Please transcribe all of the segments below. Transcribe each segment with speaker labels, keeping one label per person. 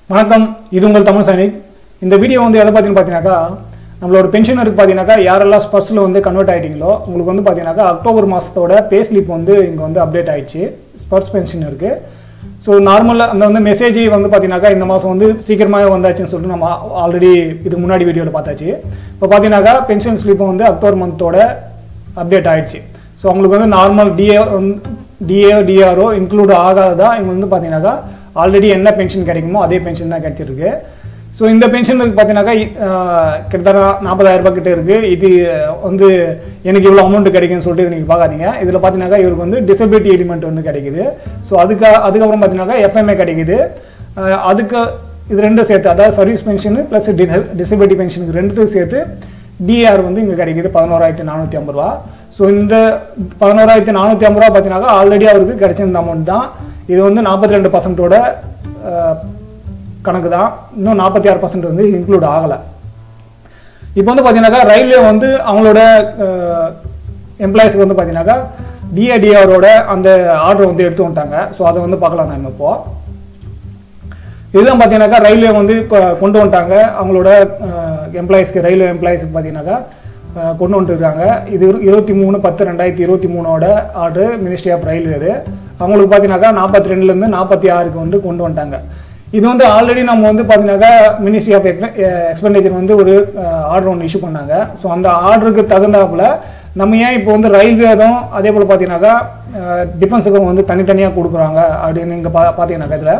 Speaker 1: வணக்கம் இது உங்கள் தமிழ் சைனிக் இந்த வீடியோ வந்து எதை பார்த்தீங்கன்னு பார்த்தீங்கன்னாக்கா நம்மளோட பென்ஷனருக்கு பார்த்தீங்கன்னாக்கா யாரெல்லாம் ஸ்பர்ஸில் வந்து கன்வெர்ட் ஆகிட்டீங்களோ உங்களுக்கு வந்து பார்த்தீங்கன்னாக்கா அக்டோபர் மாதத்தோட பே ஸ்லிப் வந்து இங்கே வந்து அப்டேட் ஆயிடுச்சு ஸ்பர்ஸ் பென்ஷன் இருக்குது ஸோ நார்மலாக அந்த வந்து மெசேஜ் வந்து பார்த்தீங்கன்னாக்கா இந்த மாதம் வந்து சீக்கிரமாகவே வந்தாச்சுன்னு சொல்லிட்டு நம்ம ஆல்ரெடி இதுக்கு முன்னாடி வீடியோவில் பார்த்தாச்சு இப்போ பார்த்தீங்கன்னாக்கா பென்ஷன் ஸ்லிப்பும் வந்து அக்டோபர் மந்தோட அப்டேட் ஆயிடுச்சு ஸோ அவங்களுக்கு வந்து நார்மல் டிஏ வந்து டிஏ டிஆர்ஓ இன்க்ளூட் ஆகாததா இவங்க வந்து பார்த்தீங்கன்னாக்கா ஆல்ரெடி என்ன பென்ஷன் கிடைக்குமோ அதே பென்ஷன் தான் கிடைச்சிருக்கு ஸோ இந்த பென்ஷனுக்கு பார்த்தீங்கன்னாக்கா ஆஹ், கிட்டத்தட்ட நாற்பதாயிரம் ரூபாய் கிட்ட இருக்குது இது வந்து எனக்கு இவ்வளோ அமௌண்ட் கிடைக்குன்னு சொல்லிட்டு நீங்கள் பார்க்காதீங்க இதில் பார்த்தீங்கன்னாக்கா இவருக்கு வந்து டிசபிலிட்டி எலிமெண்ட் வந்து கிடைக்குது ஸோ அதுக்கு அதுக்கப்புறம் பார்த்தீங்கன்னாக்கா எஃப்எம்ஏ கிடைக்குது ஆஹ், அதுக்கு இது ரெண்டும் சேர்த்து அதாவது சர்வீஸ் பென்ஷனு ப்ளஸ் டிசபிலிட்டி பென்ஷனுக்கு ரெண்டுத்துக்கும் சேர்த்து டிஆர் வந்து இங்கே கிடைக்குது பதினோராயிரத்தி நானூற்றி ஐம்பது ரூபா ஸோ இந்த பதினோராயிரத்தி நானூற்றி ஐம்பது ரூபா பார்த்தீங்கன்னாக்கா ஆல்ரெடி அவருக்கு கிடைச்சிருந்த அமௌண்ட் தான் இது வந்து நாற்பத்தி ரெண்டு பர்சன்ட்டோட கணக்கு தான் இன்னும் நாற்பத்தி ஆறு பர்சன்ட் வந்து இன்க்ளூட் ஆகலை இப்போ வந்து பார்த்தீங்கன்னாக்கா ரயில்வே வந்து அவங்களோட எம்ப்ளாயிஸ்க்கு வந்து பார்த்தீங்கன்னாக்கா டிஏடிஆரோட அந்த ஆர்டர் வந்து எடுத்து வந்துட்டாங்க ஸோ அதை வந்து பார்க்கலாம் நம்ம இப்போ இதுதான் பார்த்தீங்கன்னாக்கா ரயில்வே வந்து கொ- கொண்டு வந்துட்டாங்க அவங்களோட எம்ப்ளாயிஸ்க்கு ரயில்வே எம்ப்ளாயிஸ்க்கு பார்த்தீங்கன்னாக்கா அஹ், கொண்டு வந்துருக்காங்க இது இரு- இருபத்தி மூணு பத்து ரெண்டாயிரத்தி இருபத்தி மூணோட ஆர்டர் மினிஸ்ட்ரி ஆஃப் ரயில்வே இது அவங்களுக்கு பார்த்தீங்கன்னாக்கா நாற்பத்தி ரெண்டுலேருந்து நாற்பத்தி ஆறுக்கு வந்து கொண்டு வந்துட்டாங்க இது வந்து ஆல்ரெடி நம்ம வந்து பார்த்தீங்கன்னாக்கா மினிஸ்ட்ரி ஆஃப் எக்ஸ்பெண்டிச்சர் வந்து ஒரு ஆர்டர் ஒன்று இஷ்யூ பண்ணாங்க ஸோ அந்த ஆர்டருக்கு தகுந்தாப்புல நம்ம ஏன் இப்போ வந்து ரயில்வேதும் அதே போல் பார்த்தீங்கன்னாக்கா டிஃபென்ஸுக்கும் வந்து தனித்தனியாக கொடுக்குறாங்க அப்படின்னு இங்கே பா பார்த்தீங்கன்னாக்கா இதில்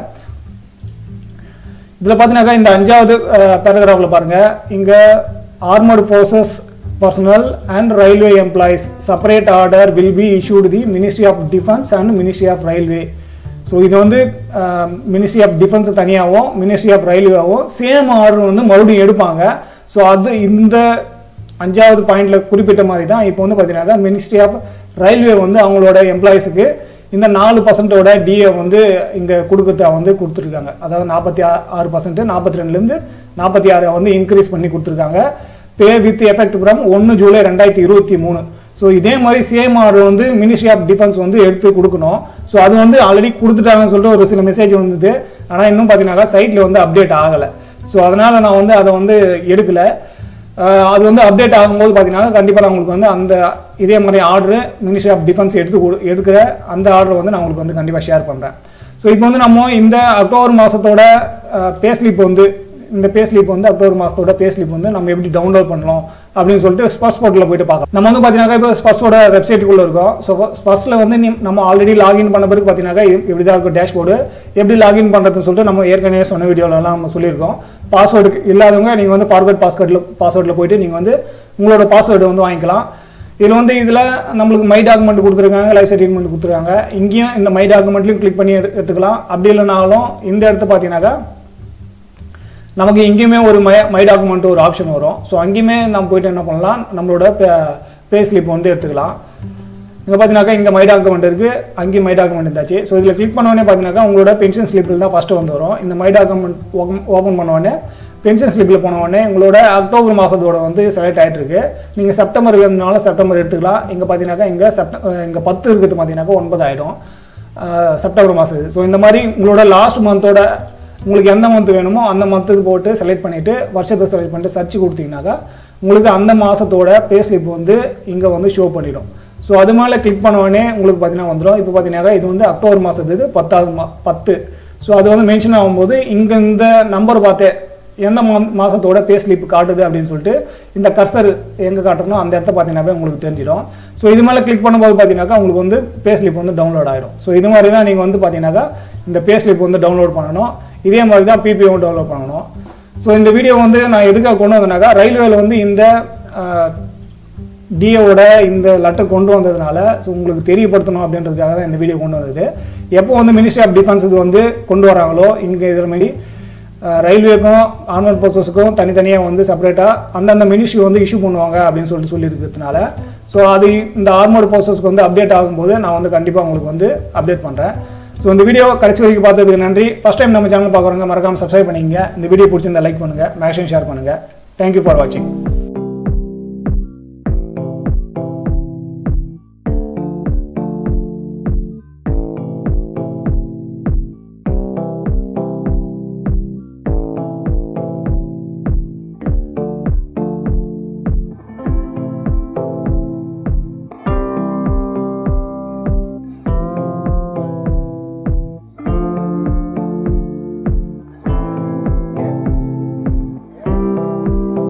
Speaker 1: இதில் பார்த்தீங்கன்னாக்கா இந்த அஞ்சாவது பேராகிராஃபில் பாருங்க இங்கே armoured forces personnel and railway employees separate order will be issued the ministry of defence and ministry of railway so இது வந்து மினிஸ்ட்ரி ஆஃப் டிஃபென்ஸ் தனியாகவும் மினிஸ்ட்ரி ஆஃப் ரயில்வேவும் சேம் ஆர்டர் வந்து மறுபடியும் எடுப்பாங்க ஸோ அது இந்த அஞ்சாவது பாயிண்ட்ல குறிப்பிட்ட மாதிரி தான் இப்போ வந்து பார்த்தீங்கன்னாக்கா மினிஸ்ட்ரி ஆஃப் ரயில்வே வந்து அவங்களோட எம்ப்ளாயிஸுக்கு இந்த நாலு பர்சன்டோட டிஏ வந்து இங்கே கொடுக்கறத வந்து கொடுத்துருக்காங்க அதாவது நாற்பத்தி ஆறு பர்சன்ட் நாற்பத்தி ரெண்டுலேருந்து நாற்பத்தி ஆறை வந்து இன்க்ரீஸ் பண்ணி கொடுத்துருக்காங்க பே வித் எஃபெக்ட் ஃப்ரம் ஒன்று ஜூலை ரெண்டாயிரத்தி இருபத்தி மூணு ஸோ இதே மாதிரி சேம் ஆர்டர் வந்து மினிஸ்ட்ரி ஆஃப் டிஃபென்ஸ் வந்து எடுத்து கொடுக்கணும் ஸோ அது வந்து ஆல்ரெடி கொடுத்துட்டாங்கன்னு சொல்லிட்டு ஒரு சில மெசேஜ் வந்தது ஆனால் இன்னும் பார்த்தீங்கன்னாக்கா சைட்டில் வந்து அப்டேட் ஆகலை ஸோ அதனால் நான் வந்து அதை வந்து எடுக்கலை அஹ் அது வந்து அப்டேட் ஆகும்போது பார்த்தீங்கன்னா கண்டிப்பாக நான் உங்களுக்கு வந்து அந்த இதே மாதிரி ஆர்டர் மினிஸ்ட்ரி ஆஃப் டிஃபென்ஸ் எடுத்து கொடு- எடுக்கிற அந்த ஆர்டர் வந்து நான் உங்களுக்கு வந்து கண்டிப்பாக ஷேர் பண்ணுறேன் ஸோ இப்போ வந்து நம்ம இந்த அக்டோபர் மாதத்தோட பே ஸ்லிப் வந்து இந்த பே ஸ்லிப் வந்து அக்டோபர் மாதத்தோட பே ஸ்லிப் வந்து நம்ம எப்படி டவுன்லோட் பண்ணலாம் அப்படின்னு சொல்லிட்டு ஸ்பர்ஸ் போர்ட்டில் போயிட்டு பார்க்கலாம் நம்ம வந்து பார்த்தீங்கன்னா இப்போ ஸ்பர்ஸோட வெப்சைட்டுக்குள்ளே இருக்கோம் ஸோ ஸ்பர்ஸில் வந்து நீ நம்ம ஆல்ரெடி லாகின் பண்ண பிறகு பார்த்தீங்கன்னா இப்படி தான் இருக்கும் டேஷ்போர்டு எப்படி லாகின் பண்ணுறதுன்னு சொல்லிட்டு நம்ம ஏற்கனவே சொன்ன வீடியோலலாம் நம்ம சொல்லியிருக்கோம் பாஸ்வேர்டு இல்லாதவங்க நீங்கள் வந்து ஃபார்வர்ட் பாஸ்வேர்டில் பாஸ்வேர்டில் போயிட்டு நீங்கள் வந்து உங்களோட பாஸ்வேர்டு வந்து வாங்கிக்கலாம் இதில் வந்து இதில் நம்மளுக்கு மை டாக்குமெண்ட் கொடுத்துருக்காங்க லைஃப் சர்டிஃபிகேட் கொடுத்துருக்காங்க இங்கேயும் இந்த மை டாக்குமெண்ட்லையும் கிளிக் பண்ணி எடு- எடுத்துக்கலாம் அப்படி இல்லைனாலும் இந்த இடத்த பார்த்தீங்கன்னாக்கா நமக்கு இங்கேயுமே ஒரு மை மை டாக்குமெண்ட் ஒரு ஆப்ஷன் வரும் ஸோ அங்கேயுமே நம்ம போயிட்டு என்ன பண்ணலாம் நம்மளோட பே ஸ்லிப் வந்து எடுத்துக்கலாம் இங்கே பார்த்தீங்கன்னாக்கா இங்கே மை டாக்குமெண்ட் இருக்குது அங்கேயும் மை டாக்குமெண்ட் இருந்தாச்சு ஸோ இதில் கிளிக் பண்ண உடனே பார்த்தீங்கன்னாக்கா உங்களோட பென்ஷன் ஸ்லிப்பில் தான் ஃபஸ்ட்டு வந்து வரும் இந்த மை டாக்குமெண்ட் ஓப்பன் பண்ண உடனே பென்ஷன் ஸ்லிப்பில் போன உடனே உங்களோட அக்டோபர் மாதத்தோட வந்து செலக்ட் ஆகிட்டு இருக்கு நீங்கள் செப்டம்பர் இருந்தாலும் செப்டம்பர் எடுத்துக்கலாம் இங்கே பார்த்தீங்கன்னாக்கா இங்கே செப்ட இங்கே பத்து இருக்கிறது பார்த்தீங்கன்னாக்கா ஒன்பது ஆகிடும் செப்டம்பர் மாதம் ஸோ இந்த மாதிரி உங்களோட லாஸ்ட் மந்தோட உங்களுக்கு எந்த மந்த் வேணுமோ அந்த மந்த்துக்கு போட்டு செலக்ட் பண்ணிவிட்டு வருஷத்தை செலக்ட் பண்ணிட்டு சர்ச் கொடுத்தீங்கன்னாக்கா உங்களுக்கு அந்த மாதத்தோட பே ஸ்லிப் வந்து இங்கே வந்து ஷோ பண்ணிடும் ஸோ அது மேலே கிளிக் பண்ண உடனே உங்களுக்கு பார்த்தீங்கன்னா வந்துடும் இப்போ பார்த்தீங்கன்னாக்கா இது வந்து அக்டோபர் மாதத்துக்கு பத்தாவது மா பத்து ஸோ அது வந்து மென்ஷன் ஆகும்போது இங்கே இந்த நம்பர் பார்த்தே எந்த மா மாதத்தோட பே ஸ்லிப் காட்டுது அப்படின்னு சொல்லிட்டு இந்த கர்சர் எங்கே காட்டணும் அந்த இடத்த பார்த்தீங்கன்னாவே உங்களுக்கு தெரிஞ்சிடும் ஸோ இது மேலே கிளிக் பண்ணும்போது பார்த்தீங்கன்னாக்கா உங்களுக்கு வந்து பே ஸ்லிப் வந்து டவுன்லோட் ஆகிடும் ஸோ இது மாதிரி தான் நீங்கள் வந்து பார்த்தீங்கன்னாக்கா இந்த பே ஸ்லிப் வந்து டவுன்லோட் பண்ணணும் இதே மாதிரி தான் பிபிஓவும் டவுன்லோட் பண்ணணும் ஸோ இந்த வீடியோ வந்து நான் எதுக்காக கொண்டு வந்தேனாக்கா ரயில்வேல வந்து இந்த டிஏவோட இந்த லெட்டர் கொண்டு வந்ததுனால ஸோ உங்களுக்கு தெரியப்படுத்தணும் அப்படின்றதுக்காக தான் இந்த வீடியோ கொண்டு வந்தது எப்போ வந்து மினிஸ்ட்ரி ஆஃப் டிஃபென்ஸ் இது வந்து கொண்டு வராங்களோ இங்கே இதில் மாதிரி ரயில்வேக்கும் ஆர்மட் ஃபோர்ஸஸுக்கும் தனித்தனியாக வந்து செப்பரேட்டாக அந்தந்த மினிஸ்ட்ரி வந்து இஷ்யூ பண்ணுவாங்க அப்படின்னு சொல்லிட்டு சொல்லியிருக்கிறதுனால ஸோ அது இந்த ஆர்மட் ஃபோர்ஸஸ்க்கு வந்து அப்டேட் ஆகும்போது நான் வந்து கண்டிப்பாக உங்களுக்கு வந்து அப்டேட் பண்ணுறேன் ஸோ இந்த வீடியோ கடைசி வரைக்கும் பார்த்ததுக்கு நன்றி ஃபஸ்ட் டைம் நம்ம சேனல் பார்க்குறவங்க மறக்காம சப்ஸ்கிரைப் பண்ணிக்கங்க இந்த வீடியோ பிடிச்சிருந்தா லைக் பண்ணுங்கள் மேக்ஸிமம் ஷேர் பண்ணுங்கள் தேங்க்யூ ஃபார் வாட்சிங்